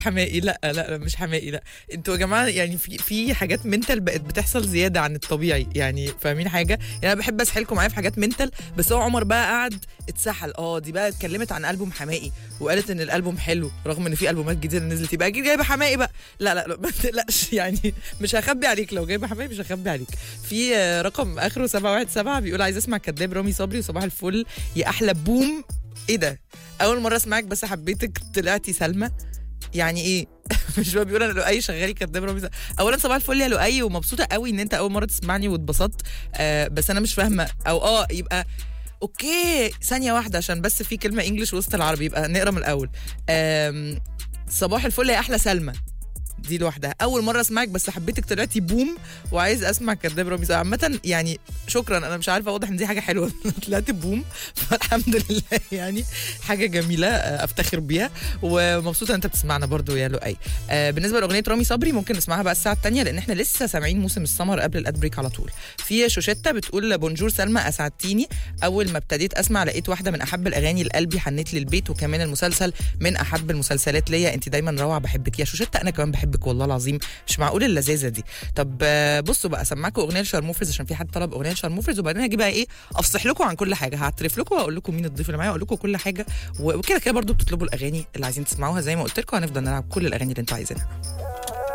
حمائي لا لا لا مش حمائي لا انتوا يا جماعه يعني في في حاجات منتال بقت بتحصل زياده عن الطبيعي يعني فاهمين حاجه يعني انا بحب اسحلكم معايا في حاجات منتال بس هو عمر بقى قعد اتسحل اه دي بقى اتكلمت عن البوم حمائي وقالت ان الالبوم حلو رغم ان في البومات جديده نزلت يبقى اكيد جايبه حمائي بقى لا لا لا ما تقلقش يعني مش هخبي عليك لو جايبه حمائي مش هخبي عليك في آه، رقم اخره 717 بيقول عايز اسمع كداب رامي صبري وصباح الفل يا احلى بوم ايه ده اول مره اسمعك بس حبيتك طلعتي سلمى يعني ايه مش هو بيقول انا لؤي شغالي كداب رامي صبري. اولا صباح الفل يا لؤي ومبسوطه قوي ان انت اول مره تسمعني واتبسطت آه بس انا مش فاهمه او اه يبقى اوكي ثانيه واحده عشان بس في كلمه انجلش وسط العربي يبقى نقرا من الاول آم، صباح الفل يا احلى سلمى دي لوحدها اول مره اسمعك بس حبيتك طلعتي بوم وعايز اسمع كداب رامي صبري. عامه يعني شكرا انا مش عارفه واضح ان دي حاجه حلوه طلعت بوم فالحمد لله يعني حاجه جميله آه، افتخر بيها ومبسوطه ان انت بتسمعنا برضو يا لؤي آه بالنسبه لاغنيه رامي صبري ممكن نسمعها بقى الساعه الثانيه لان احنا لسه سامعين موسم السمر قبل الاد بريك على طول في شوشتة بتقول بونجور سلمى اسعدتيني اول ما ابتديت اسمع لقيت واحده من احب الاغاني لقلبي حنت لي البيت وكمان المسلسل من احب المسلسلات ليا انت دايما روعه بحبك يا شوشتة انا كمان بحبك والله العظيم مش معقول اللذاذه دي طب آه، بصوا بقى اسمعكم اغنيه لشارموفرز عشان في حد طلب اغنيه لشارموفرز وبعدين هجيب بقى ايه افصح لكم عن كل حاجه هعترف لكم واقول لكم مين الضيف اللي معايا واقول لكم كل حاجه و- وكده كده برضو بتطلبوا الاغاني اللي عايزين تسمعوها زي ما قلت لكم هنفضل نلعب كل الاغاني اللي انتوا عايزينها